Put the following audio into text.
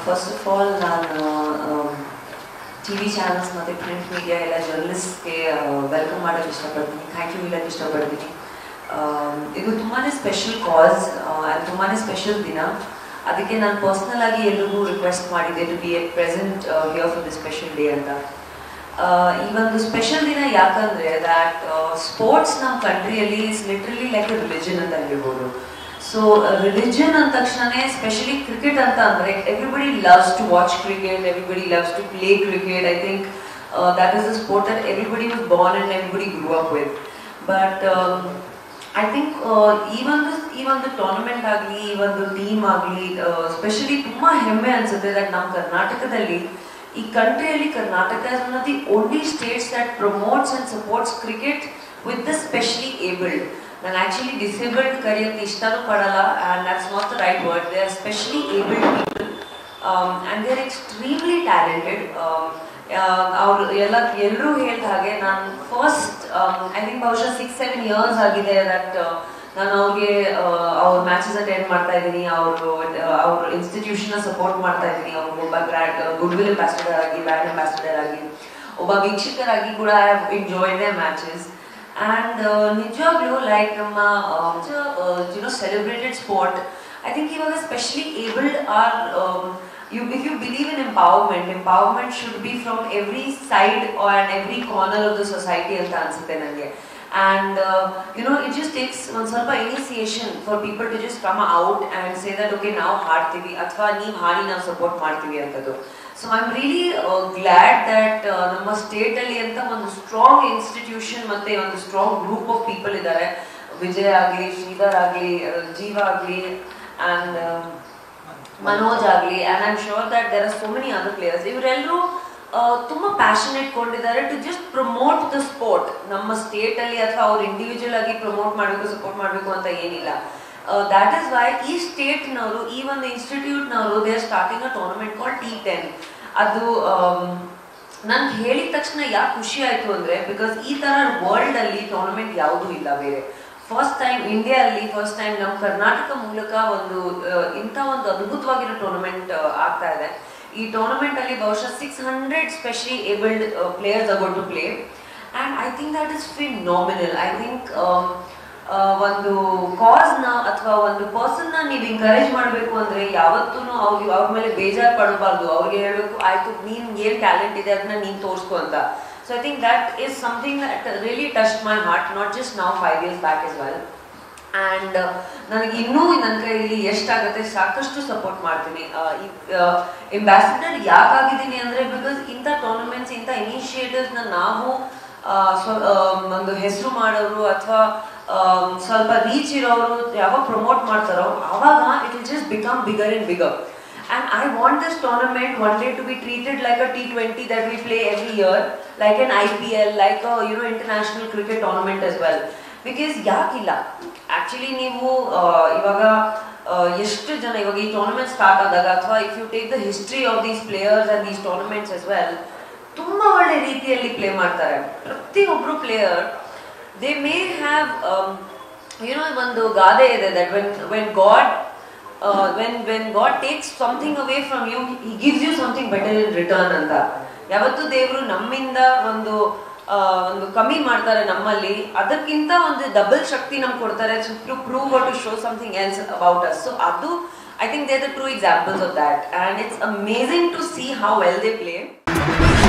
First of all ನಾನು T V ಚಾನಲ್ಸ್ ಮತ್ತು ಪ್ರಿಂಟ್ ಮೀಡಿಯಾ ಎಲ್ಲ ಜರ್ನಲಿಸ್ಟ್ಗೆ ವೆಲ್ಕಮ್ ಮಾಡೋಕ್ಕೆ ಇಷ್ಟಪಡ್ತೀನಿ ಥ್ಯಾಂಕ್ ಯು ಹೇಳೋಕ್ಕೆ ಇಷ್ಟಪಡ್ತೀನಿ ಆಮ್, ಇದು ತುಂಬಾ ಸ್ಪೆಷಲ್ ಕಾಸ್ ಆ್ಯಂಡ್ ತುಂಬಾ ಸ್ಪೆಷಲ್ ದಿನ ಅದಕ್ಕೆ ನಾನು ಪರ್ಸ್ನಲ್ ಆಗಿ ಎಲ್ರಿಗೂ ರಿಕ್ವೆಸ್ಟ್ ಮಾಡಿದ್ದೆ to be a present here for the special day ಅಂತ ಆ, ಈ ಒಂದು ಸ್ಪೆಷಲ್ ದಿನ ಯಾಕಂದ್ರೆ ದ್ಯಾಟ್ ಸ್ಪೋರ್ಟ್ಸ್ ನಮ್ಮ ಕಂಟ್ರಿಯಲ್ಲಿ is literally like a religion ಅಂತ ಹೇಳ್ಬೋದು ಸೊ ರಿಲಿಜನ್ ಅಂದ ತಕ್ಷಣನೇ ಸ್ಪೆಷಲಿ ಕ್ರಿಕೆಟ್ ಅಂತ ಅಂದ್ರೆ everybody loves to watch cricket everybody loves to play cricket I think that is the sport that everybody was born and everybody grew up with but I think ಈ ಒಂದು ಈ ಒಂದು tournament ಆಗಲಿ ಈ ಒಂದು team ಆಗಲಿ ಸ್ಪೆಷಲಿ ತುಂಬಾ ಹೆಮ್ಮೆ ಅನ್ಸುತ್ತೆ ದಟ್ ನಮ್ಮ ಕರ್ನಾಟಕದಲ್ಲಿ ಈ ಕಂಟ್ರಿಯಲ್ಲಿ Karnataka is one of the only states that promotes and supports cricket with the specially abled ನಾನು ಆಕ್ಚುಲಿ ಡಿಸೇಬಲ್ಡ್ ಕರೆಯೋಕ್ಕೆ ಇಷ್ಟನೂ ಪಡಲ್ಲ and that's not the right word they are specially abled people and they are extremely talented ಅವರು ಎಲ್ಲ ಎಲ್ಲರೂ ಹೇಳಿದ ಹಾಗೆ ನಾನು ಫಸ್ಟ್ ಐ ಥಿಂಕ್ ಬಹುಶಃ ಸಿಕ್ಸ್ ಸೆವೆನ್ ಇಯರ್ಸ್ ಆಗಿದೆ ದಟ್ ನಾನು ಅವ್ರಿಗೆ ಅವ್ರ ಮ್ಯಾಚಸ್ ಅಟೆಂಡ್ ಮಾಡ್ತಾ ಇದ್ದೀನಿ ಅವರು ಅವ್ರ ಇನ್ಸ್ಟಿಟ್ಯೂಷನ್ ಸಪೋರ್ಟ್ ಮಾಡ್ತಾ ಇದ್ದೀನಿ ಅವ್ರಿಗೆ ಒಬ್ಬ ಬ್ರ್ಯಾಂಡ್ ಗುಡ್ ವಿಲ್ ಅಂಬಾಸಿಡರ್ ಆಗಿ ಬ್ರ್ಯಾಂಡ್ ಅಂಬಾಸಿಡರ್ ಆಗಿ ಒಬ್ಬ ವೀಕ್ಷಕರಾಗಿ ಕೂಡ I have enjoy the matches and ನಿಜವಾಗ್ಲೂ ಲೈಕ್ ನಮ್ಮ you know celebrated sport I think ಇವಾಗ specially abled are you if you believe in empowerment empowerment should be from every side or and every corner of the society ಅಂತ ಅನ್ಸುತ್ತೆ ನನಗೆ and uh, you know it just takes ಒಂದು ಸ್ವಲ್ಪ initiation for people to just come out and say that okay ನಾವು ಹಾಡ್ತೀವಿ ಅಥವಾ ನೀವು ಹಾಡಿ ನಾವು ಸಪೋರ್ಟ್ ಮಾಡ್ತೀವಿ ಅಂತದ್ದು so I am really glad that ನಮ್ಮ ಸ್ಟೇಟಲ್ಲಿ ಅಂತ ಒಂದು ಸ್ಟ್ರಾಂಗ್ ಇನ್ಸ್ಟಿಟ್ಯೂಷನ್ ಮತ್ತೆ ಒಂದು ಸ್ಟ್ರಾಂಗ್ ಗ್ರೂಪ್ ಆಫ್ ಪೀಪಲ್ ಇದ್ದಾರೆ ವಿಜಯ್ ಆಗಲಿ ಶ್ರೀಧರ್ ಆಗಲಿ ಜೀವ ಆಗಲಿ ಆ್ಯಂಡ್ ಮನೋಜ್ ಆಗಲಿ and I am sure that there are so many other players ಇವರೆಲ್ಲರೂ ತುಂಬ ಪ್ಯಾಷನ್ ಇಟ್ಕೊಂಡಿದ್ದಾರೆ to just promote the sport ನಮ್ಮ ಸ್ಟೇಟಲ್ಲಿ ಅಥವಾ ಅವ್ರು ಇಂಡಿವಿಜುವಲ್ ಆಗಿ ಪ್ರಮೋಟ್ ಮಾಡಬೇಕು ಸಪೋರ್ಟ್ ಮಾಡಬೇಕು ಅಂತ ಏನಿಲ್ಲ ದ್ಯಾಟ್ ಇಸ್ ವೈ ಈ ಸ್ಟೇಟ್ನವರು ಈ ಒಂದು ಇನ್ಸ್ಟಿಟ್ಯೂಟ್ನವರು ದೇ ಆರ್ starting a tournament call T ten ಅದು ನನ್ಗೆ ಹೇಳಿದ ತಕ್ಷಣ ಯಾಕೆ ಖುಷಿ ಆಯಿತು ಅಂದರೆ ಬಿಕಾಸ್ ಈ ಥರ ವರ್ಲ್ಡಲ್ಲಿ ಟೂರ್ನಮೆಂಟ್ ಯಾವುದೂ ಇಲ್ಲ ಬೇರೆ ಫಸ್ಟ್ ಟೈಮ್ ಇಂಡಿಯಾದಲ್ಲಿ ಫಸ್ಟ್ ಟೈಮ್ ನಮ್ಮ ಕರ್ನಾಟಕ ಮೂಲಕ ಒಂದು ಇಂಥ ಒಂದು ಅದ್ಭುತವಾಗಿರೋ ಟೂರ್ನಮೆಂಟ್ ಆಗ್ತಾ ಇದೆ ಈ ಟೂರ್ನಮೆಂಟ್ ಅಲ್ಲಿ ಬಹುಶಃ six hundred specially abled players about to play and I think that is phenomenal I think ಒಂದು ಕಾಸ್ನ ಅಥವಾ ಒಂದು ಪರ್ಸನ್ನ ನೀವು ಎಂಕರೇಜ್ ಮಾಡಬೇಕು ಅಂದ್ರೆ ಯಾವತ್ತೂ ಅವ್ರಿಗೆ ಅವ್ರ ಮೇಲೆ ಬೇಜಾರು ಪಡಬಾರ್ದು ಅವ್ರಿಗೆ ಹೇಳ್ಬೇಕು ಆಯ್ತು ನೀನ್ ಏನ್ ಟ್ಯಾಲೆಂಟ್ ಇದೆ ಅದನ್ನ ನೀನ್ ತೋರಿಸ್ಕೊ ಅಂತ so I think that is something that really touch my heart not just ನಾವು five years back is well and ನನಗೆ ಇನ್ನೂ ನನ್ನ ಕೈಯಲ್ಲಿ ಎಷ್ಟಾಗುತ್ತೆ ಸಾಕಷ್ಟು ಸಪೋರ್ಟ್ ಮಾಡ್ತೀನಿ ಎಂಬಾಸಿಡರ್ ಯಾಕಾಗಿದ್ದೀನಿ ಅಂದರೆ ಬಿಕಾಸ್ ಇಂಥ ಟೂರ್ನಮೆಂಟ್ಸ್ ಇಂಥ ಇನಿಷಿಯೇಟಿವ್ಸ್ನ ನಾವು ಒಂದು ಹೆಸರು ಮಾಡೋರು ಅಥವಾ ಸ್ವಲ್ಪ ರೀಚ್ ಇರೋರು ಯಾವಾಗ ಪ್ರಮೋಟ್ ಮಾಡ್ತಾರೋ ಆವಾಗ it will just become bigger and bigger And I want this tournament one day to be treated like a T20 that we play every year, like an IPL, like a you know international cricket tournament as well. Because ಯಾಕಿಲ್ಲ actually ನೀವು ಇವಾಗ ಎಷ್ಟು ಜನ ಇವಾಗ ಈ tournament start ಆದಾಗ ಅಥವಾ if you take the history of these players and these tournaments as well ತುಂಬ ಒಳ್ಳೆ ರೀತಿಯಲ್ಲಿ ಪ್ಲೇ ಮಾಡ್ತಾರೆ ಪ್ರತಿಯೊಬ್ಬರು ಪ್ಲೇಯರ್ ದೇ ಮೇ ಹ್ಯಾವ್ ಏನೋ ಒಂದು ಗಾದೆ ಇದೆ that when when God when when God takes something away from you he gives you something better in return ಅಂತ ಯಾವತ್ತೂ ದೇವರು ನಮ್ಮಿಂದ ಒಂದು ಒಂದು ಕಮ್ಮಿ ಮಾಡ್ತಾರೆ ನಮ್ಮಲ್ಲಿ ಅದಕ್ಕಿಂತ ಒಂದು ಡಬಲ್ ಶಕ್ತಿ ನಮ್ಗೆ ಕೊಡ್ತಾರೆ to prove to show something else about us so ಅದು I think they the true examples of that and it's amazing to see how well they play